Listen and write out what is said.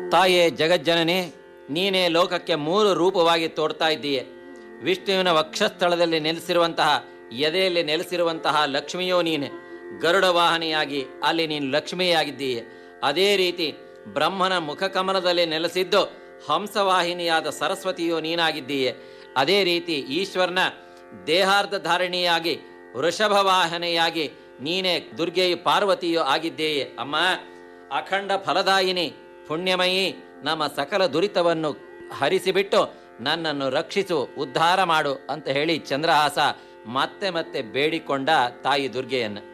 ತಾಯೇ ಜಗಜ್ಜನನಿ ನೀನೇ ಲೋಕಕ್ಕೆ ಮೂರು ರೂಪವಾಗಿ ತೋಡ್ತಾ ಇದ್ದೀಯೆ ವಿಷ್ಣುವಿನ ವಕ್ಷಸ್ಥಳದಲ್ಲಿ ನೆಲೆಸಿರುವಂತಹ ಎದೆಯಲ್ಲಿ ನೆಲೆಸಿರುವಂತಹ ಲಕ್ಷ್ಮಿಯೋ ನೀನೆ ಗರುಡ ವಾಹನಿಯಾಗಿ ಅಲ್ಲಿ ನೀನು ಲಕ್ಷ್ಮಿಯಾಗಿದ್ದೀಯೆ ಅದೇ ರೀತಿ ಬ್ರಹ್ಮನ ಮುಖಕಮಲದಲ್ಲಿ ನೆಲೆಸಿದ್ದು ಹಂಸವಾಹಿನಿಯಾದ ಸರಸ್ವತಿಯೋ ನೀನಾಗಿದ್ದೀಯೆ ಅದೇ ರೀತಿ ಈಶ್ವರನ ದೇಹಾರ್ಧ ಧಾರಣಿಯಾಗಿ ವೃಷಭ ವಾಹನೆಯಾಗಿ ನೀನೇ ದುರ್ಗೆಯು ಪಾರ್ವತಿಯೋ ಆಗಿದ್ದೇಯೆ ಅಮ್ಮ ಅಖಂಡ ಫಲದಾಯಿನಿ ಪುಣ್ಯಮಯಿ ನಮ್ಮ ಸಕಲ ದುರಿತವನ್ನು ಹರಿಸಿಬಿಟ್ಟು ನನ್ನನ್ನು ರಕ್ಷಿಸು ಉದ್ಧಾರ ಮಾಡು ಅಂತ ಹೇಳಿ ಚಂದ್ರಹಾಸ ಮತ್ತೆ ಮತ್ತೆ ಬೇಡಿಕೊಂಡ ತಾಯಿ ದುರ್ಗೆಯನ್ನು